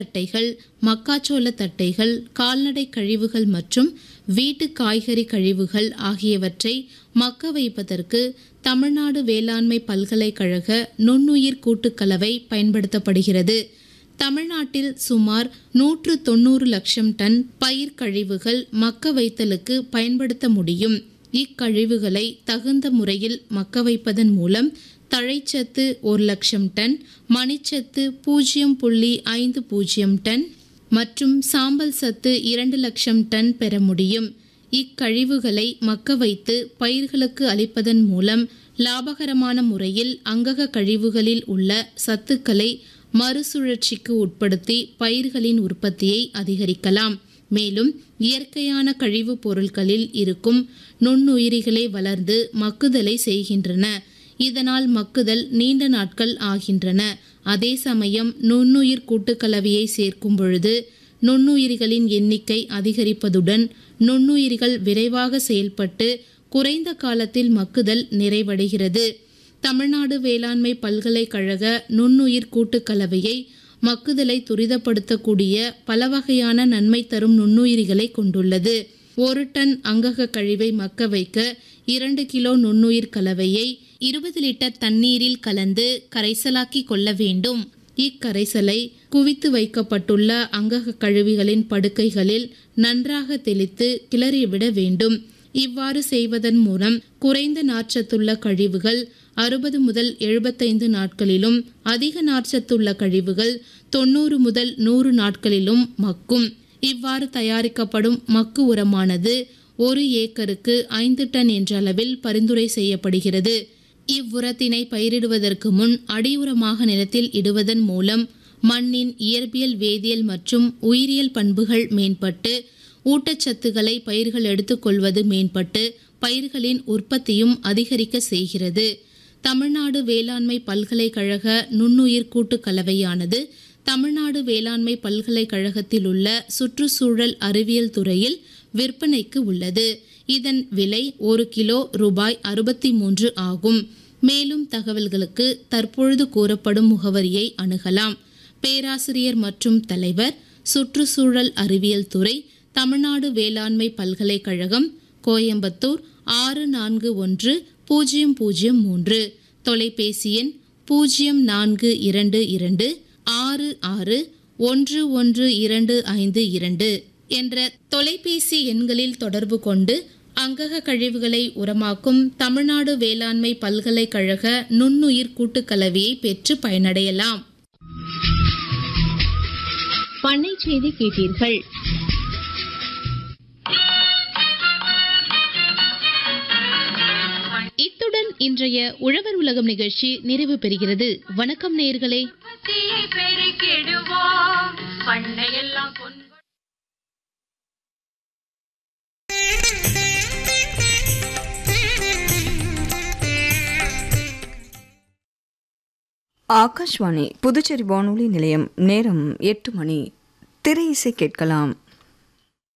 தட்டைகள் மக்காச்சோள தட்டைகள் கால்நடை கழிவுகள் மற்றும் வீட்டு காய்கறி கழிவுகள் ஆகியவற்றை மக்க வைப்பதற்கு தமிழ்நாடு வேளாண்மை பல்கலைக்கழக நுண்ணுயிர் கூட்டுக்கலவை பயன்படுத்தப்படுகிறது தமிழ்நாட்டில் சுமார் நூற்று தொண்ணூறு லட்சம் டன் பயிர் கழிவுகள் மக்க வைத்தலுக்கு பயன்படுத்த முடியும் இக்கழிவுகளை தகுந்த முறையில் மக்க வைப்பதன் மூலம் தழைச்சத்து ஒரு லட்சம் டன் மணிச்சத்து பூஜ்ஜியம் புள்ளி ஐந்து பூஜ்ஜியம் டன் மற்றும் சாம்பல் சத்து இரண்டு லட்சம் டன் பெற முடியும் இக்கழிவுகளை மக்க வைத்து பயிர்களுக்கு அளிப்பதன் மூலம் லாபகரமான முறையில் அங்கக கழிவுகளில் உள்ள சத்துக்களை மறுசுழற்சிக்கு உட்படுத்தி பயிர்களின் உற்பத்தியை அதிகரிக்கலாம் மேலும் இயற்கையான கழிவுப் பொருட்களில் இருக்கும் நுண்ணுயிரிகளை வளர்ந்து மக்குதலை செய்கின்றன இதனால் மக்குதல் நீண்ட நாட்கள் ஆகின்றன அதே சமயம் நுண்ணுயிர் கூட்டுக்கலவையை சேர்க்கும் பொழுது நுண்ணுயிரிகளின் எண்ணிக்கை அதிகரிப்பதுடன் நுண்ணுயிரிகள் விரைவாக செயல்பட்டு குறைந்த காலத்தில் மக்குதல் நிறைவடைகிறது தமிழ்நாடு வேளாண்மை பல்கலைக்கழக நுண்ணுயிர் கூட்டுக்கலவையை மக்குதலை துரிதப்படுத்தக்கூடிய பல வகையான நன்மை தரும் நுண்ணுயிரிகளை கொண்டுள்ளது ஒரு டன் அங்கக கழிவை மக்க வைக்க இரண்டு கிலோ நுண்ணுயிர் கலவையை இருபது லிட்டர் தண்ணீரில் கலந்து கரைசலாக்கி கொள்ள வேண்டும் இக்கரைசலை குவித்து வைக்கப்பட்டுள்ள அங்கக கழிவுகளின் படுக்கைகளில் நன்றாக தெளித்து கிளறிவிட வேண்டும் இவ்வாறு செய்வதன் மூலம் குறைந்த நார்ச்சத்துள்ள கழிவுகள் அறுபது முதல் எழுபத்தைந்து நாட்களிலும் அதிக நார்ச்சத்துள்ள கழிவுகள் தொண்ணூறு முதல் நூறு நாட்களிலும் மக்கும் இவ்வாறு தயாரிக்கப்படும் மக்கு உரமானது ஒரு ஏக்கருக்கு ஐந்து டன் என்ற அளவில் பரிந்துரை செய்யப்படுகிறது இவ்வுரத்தினை பயிரிடுவதற்கு முன் அடியுரமாக நிலத்தில் இடுவதன் மூலம் மண்ணின் இயற்பியல் வேதியியல் மற்றும் உயிரியல் பண்புகள் மேம்பட்டு ஊட்டச்சத்துக்களை பயிர்கள் எடுத்துக்கொள்வது மேம்பட்டு பயிர்களின் உற்பத்தியும் அதிகரிக்க செய்கிறது தமிழ்நாடு வேளாண்மை பல்கலைக்கழக நுண்ணுயிர் கூட்டு கலவையானது தமிழ்நாடு வேளாண்மை பல்கலைக்கழகத்தில் உள்ள சுற்றுச்சூழல் அறிவியல் துறையில் விற்பனைக்கு உள்ளது இதன் விலை ஒரு கிலோ ரூபாய் அறுபத்தி மூன்று ஆகும் மேலும் தகவல்களுக்கு தற்பொழுது கூறப்படும் முகவரியை அணுகலாம் பேராசிரியர் மற்றும் தலைவர் சுற்றுச்சூழல் அறிவியல் துறை தமிழ்நாடு வேளாண்மை பல்கலைக்கழகம் கோயம்புத்தூர் ஆறு நான்கு ஒன்று பூஜ்ஜியம் பூஜ்ஜியம் மூன்று தொலைபேசி எண் பூஜ்ஜியம் நான்கு இரண்டு இரண்டு ஆறு ஆறு ஒன்று ஒன்று இரண்டு ஐந்து இரண்டு என்ற தொலைபேசி எண்களில் தொடர்பு கொண்டு அங்கக கழிவுகளை உரமாக்கும் தமிழ்நாடு வேளாண்மை பல்கலைக்கழக நுண்ணுயிர் கூட்டுக்கலவையை பெற்று பயனடையலாம் பண்ணை செய்தி கேட்டீர்கள் இத்துடன் இன்றைய உழவர் உலகம் நிகழ்ச்சி நிறைவு பெறுகிறது வணக்கம் நேயர்களே உற்பத்தியை பெருக்கிடுவோம் பண்ணையெல்லாம் பொன் ஆகாஷ்வாணி புதுச்சேரி வானொலி நிலையம் நேரம் எட்டு மணி திரை இசை கேட்கலாம்